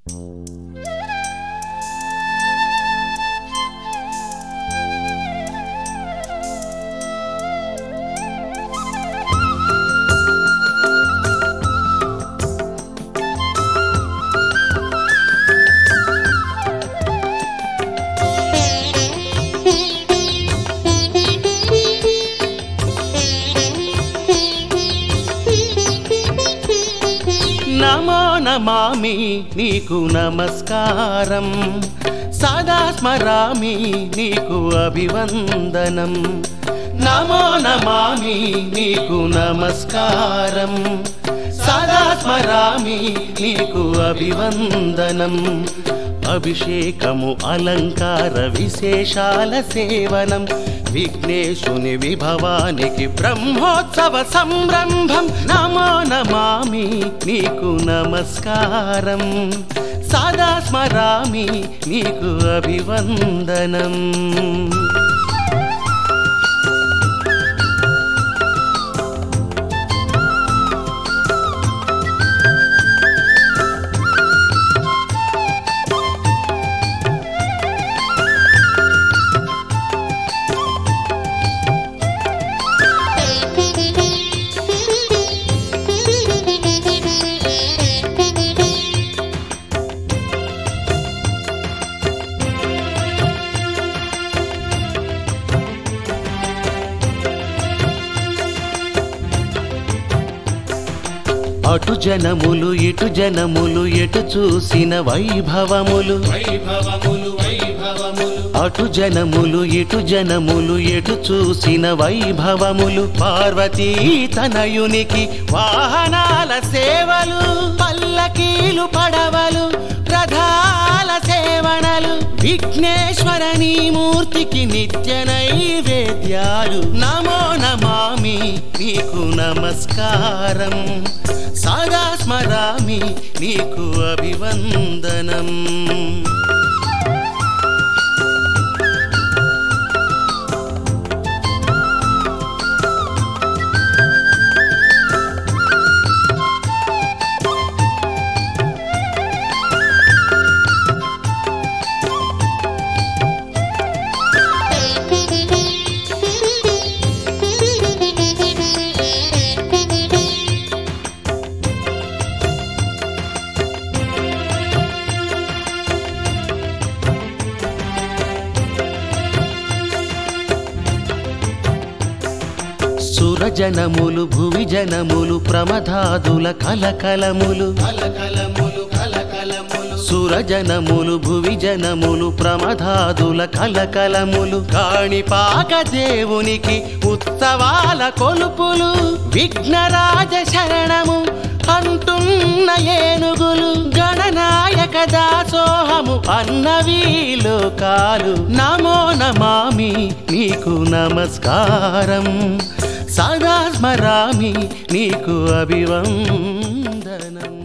నమో నమామి నీకు నమస్కారం సదా స్మరామి నీకు అభివందనం నమో నమామి నీకు నమస్కారం సదా స్మరామి నీకు అభివందనం అభిషేకము అలంకార విశేషాల సేవనం విఘ్నేశుని విభవానికి బ్రహ్మోత్సవ సంరంభం నమో నమామి నీకు నమస్కారం సదా స్మరామి నీకు అభివందనం అటు జనములు ఇటు జనములు ఎటు చూసిన వైభవములు వైభవములు వైభవములు అటు జనములు ఇటు జనములు ఎటు చూసిన వైభవములు పార్వతీ తనయునికి వాహనాల సేవలు పల్లకీలు పడవలు రథాల సేవనలు విఘ్నేశ్వరని మూర్తికి నిత్య నైవేద్యాలు నమో నమామి నీకు నమస్కారం సదా స్మరామి నీకు అభివందనం సురజనములు భువి జనములు ప్రమదాదుల కలకలములు కలకలములు కలకలములు సురజనములు భువి జనములు ప్రమదాదుల కలకలములు కాణిపాక దేవునికి ఉత్సవాల కొలుపులు విఘ్నరాజ శరణము అంటున్న ఏనుగులు గణనాయక దాసోహము అన్నవీ లోకాలు నమో నమామి నీకు నమస్కారం సదా స్మరామి నీకు అభివందనం